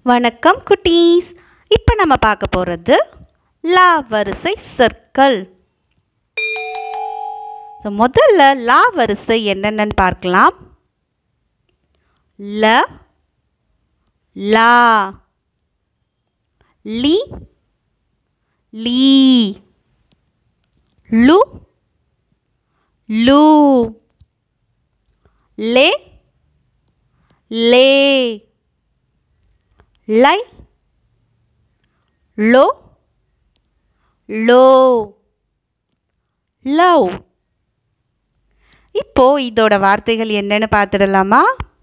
வணக்கம் குட்டீஸ் இப்போ நம்ம பார்க்க போகிறது லா வரிசை சொற்கள் ஸோ முதல்ல லா வரிசை என்னென்னு பார்க்கலாம் ல லா லி லீ லு லூ லே லே லை லோ லோ லவ் இப்போ இதோட வார்த்தைகள் என்னன்னு பார்த்துடலாமா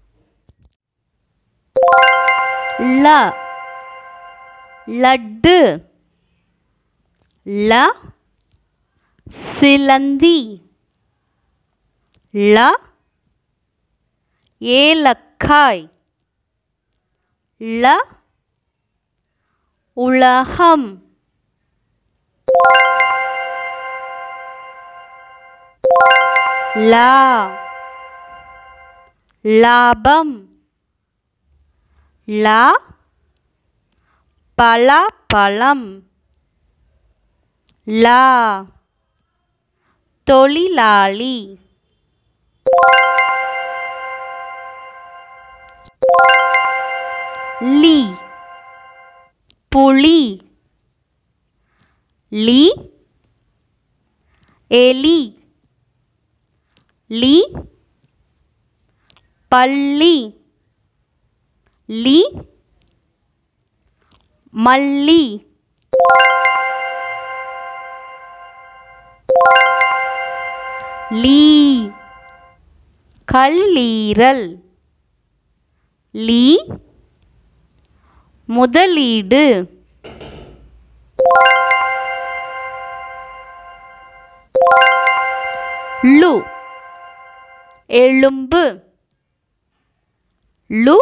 ல லட்டு ல சிலந்தி ல ஏலக்காய் ல உலகம் லா லாபம் லா பலாப்பழம் லா தொழிலாளி லி புலி லி எலி லி பள்ளி லி மல்லி லீ கல்லீரல் லீ முதலீடு லு எலும்பு லு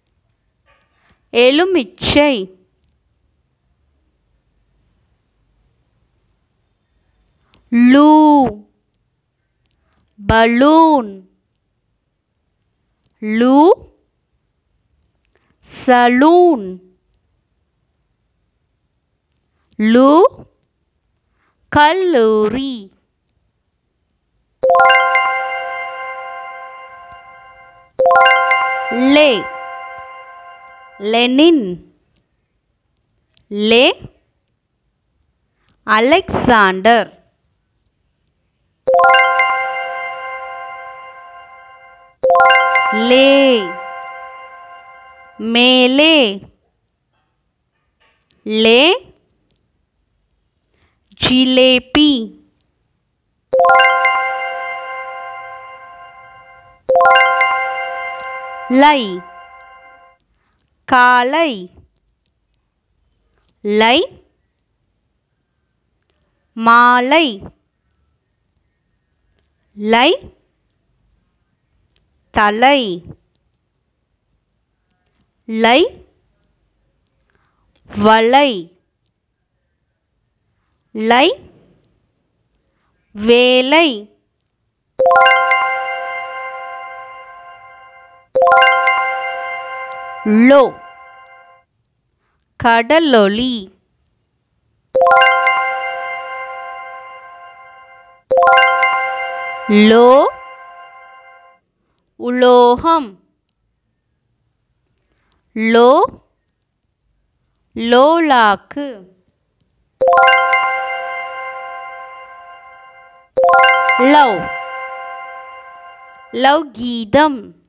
எலுமிச்சை லூ பலூன் லூ சலூன் லு கல்லூரி லே லெனின் லே அலெக்சாண்டர் லே மேலே லே ஜிலேபி லை காலை லை மாலை லை தலை லை வலை லை வேலை லோ கடலொளி லோ உலோகம் லோ லோலாக்கு லவ் லவ் கீதம்